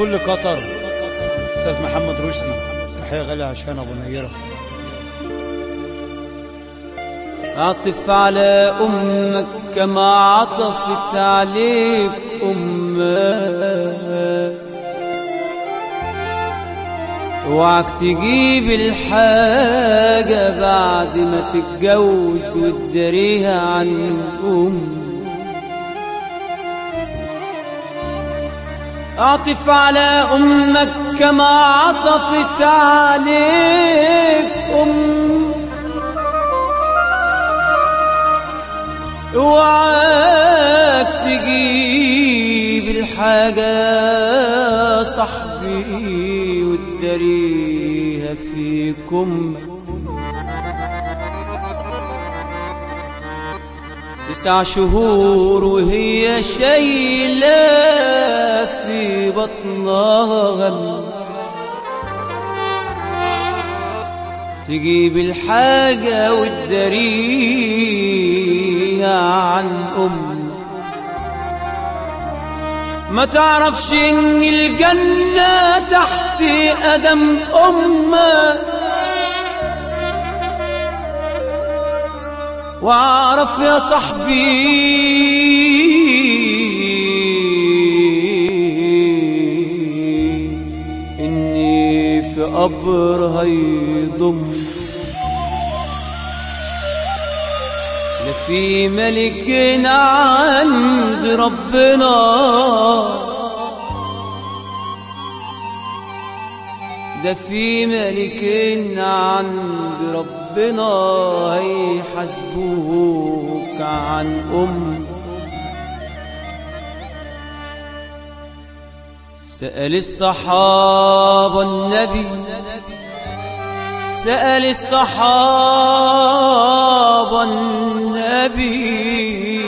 كل قطر استاذ محمد رشدي تحيه غاليه عشان ابو نيره اعطف على امك كما عطفت عليك امك اوعك تجيب الحاجة بعد ما تتجوز وتداريها عن أم اعطف على أمك كما عطفت عليك أم اوعك تجيب الحاجة صاحبي وتداريها فيكم تسع شهور وهي شايلة في بطنها غم تجيب الحاجة وتداريها عن أم ما تعرفش إن الجنة تحت قدم أمك واعرف يا صاحبي اني في قبر هيضم لا في ملك عند ربنا ده في ملك عند ربنا هيحاسبوك عن أم سأل الصحابة النبي سأل الصحابة النبي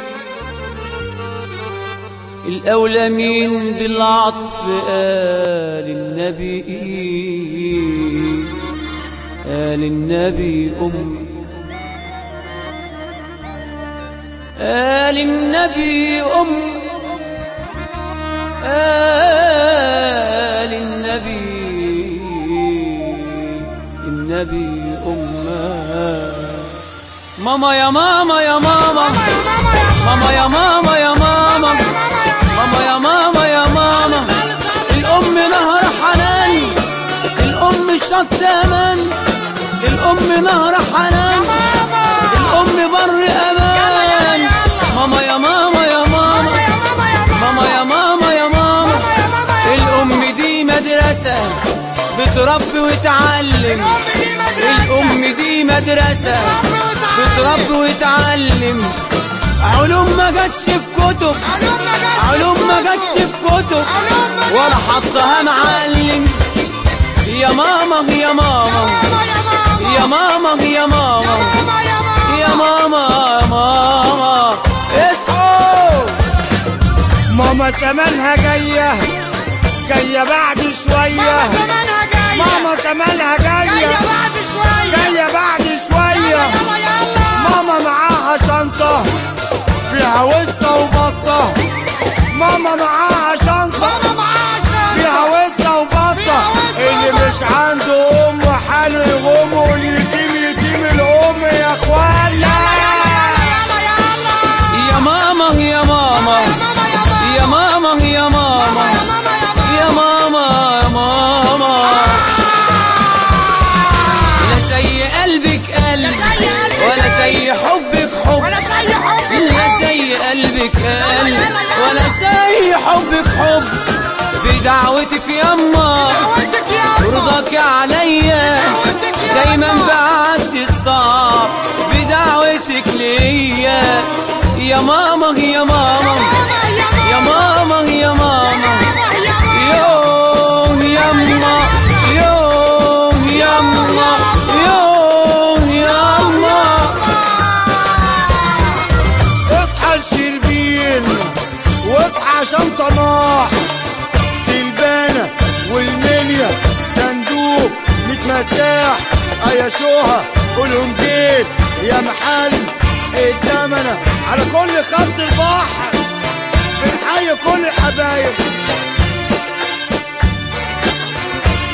الأولى مين بالعطف قال النبي قال النبي أمك قال النبي أمك قال النبي النبي أمك ماما يا ماما يا ماما ماما يا ماما يا ماما ماما يا ماما يا ماما الأم نهر حنان الأم شط أمان الأم نهر حنان الأم بر أمان ماما يا ماما يا ماما ماما يا ماما يا ماما الأم دي مدرسة بتربي وتعلم الأم دي مدرسة بتربي وتعلم علوم ما جاتش في كتب علوم ما جاتش في كتب ولا حطها معلم يا ماما يا ماما يا ماما يا ماما يا ماما يا ماما اصحوا ماما زمانها جاية جاية بعد شوية ماما زمانها جاية جاية بعد شوية ماما معاها شنطة فيها وسة وبطة ماما معاها شنطة فيها وسة وبطة اللي مش عنده أم حاله يغم واليتيم يتيم الأم يا إخوانا يا ماما يا ماما يا ماما يا ماما يا ماما يا ماما لا زي قلبك قلب ولا زي حبك حب لا زي قلبك قلب ولا زي حبك حب بدعوتك يما ورضاك عليا دايما بعد الصعب بدعوتك ليا يا ماما يا ماما يا ماما يا ماما يوه يما يوه يما يوه يما اصحى لشربين واصحى عشان طماح تلبانة والمنيا صندوق متمساح ايا شوها قولهم جيت يا محل الدمنة على كل خط البحر بنحيي كل الحبايب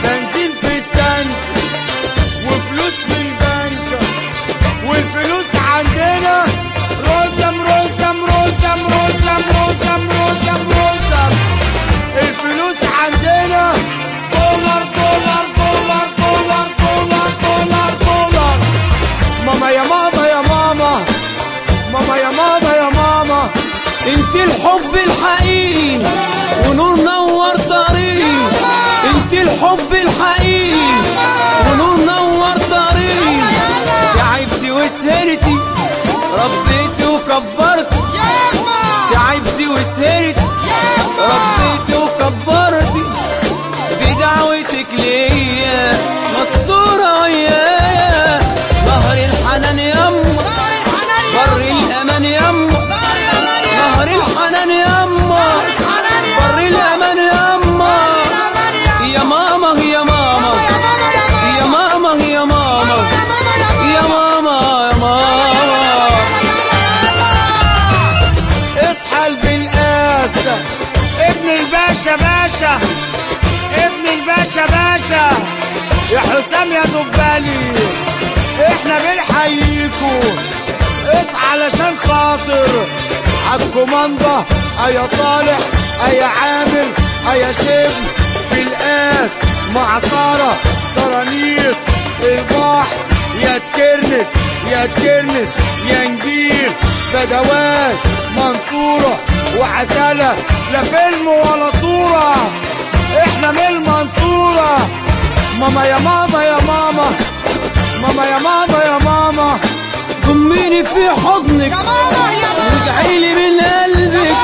بنزين في التانك وفلوس في البنك والفلوس عندنا رسم رسم رسم رسم رسم رسم رسم الفلوس عندنا دولار دولار دولار دولار دولار دولار دولار ماما يا ماما يا ماما ماما يا ماما يا ماما انت الحب الحقيقي ونور نور طريق انت الحب الحقيقي ونور نور طريق تعبتي وسهرتي ربيتي وكبرتي تعبتي وسهرتي ربيتي وكبرتي بدعوتك ليا مستورة ويايا نهر الحنان يما بر الأمان يما نهر الحنان يما بر الأمان يما يا ماما يا ماما يا ماما يا ماما يا ماما يا ماما اصحى بالقاسة ابن الباشا باشا ابن الباشا باشا يا حسام يا دبالي احنا بنحييكوا اصحى علشان خاطر عالكوماندا ايا صالح ايا عامر ايا شبل بالقاس معصرة ترانيس البحر يا تكرنس يا تكرنس يا نجيل بدوات منصورة وعسلة لا فيلم ولا صورة احنا من المنصورة ماما يا ماما يا ماما ماما يا ماما يا ماما ضميني في حضنك وادعيلي من قلبك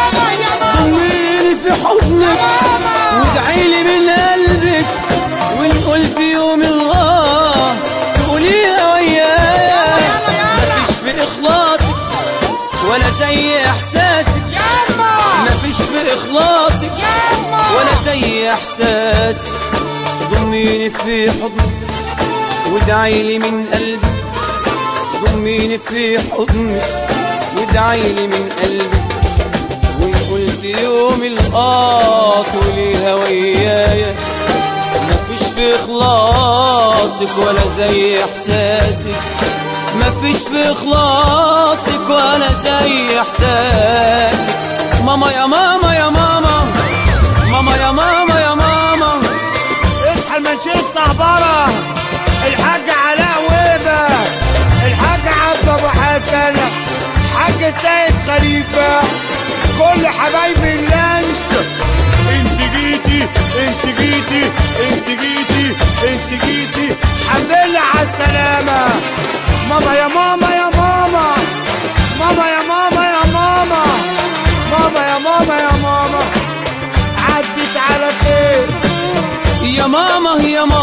ضميني في حضنك وادعيلي من قلبك وان قلت يوم الله تقوليها ويايا مفيش في اخلاصك ولا زي احساسك مفيش في اخلاصك ولا زي احساسك ضميني في حضنك وادعيلي من قلبك ضميني في حضنك وادعيلي من قلبك وان قلت يوم القاط وليها ويايا مفيش في اخلاصك ولا زي احساسك مفيش في اخلاصك ولا زي احساسك ماما يا ماما يا ماما ماما يا ماما يا ماما اصحى المنشية الصهبرة الحاج علاء وهبة الحاج عبد ابو حسن حاج السيد خليفة كل حبايبي اللانش انت جيتي انت جيتي انت جيتي انت جيتي الحمد لله على السلامة ماما يا ماما يا ماما ماما يا ماما يا ماما ماما يا ماما يا ماما عدت على خير يا ماما يا ماما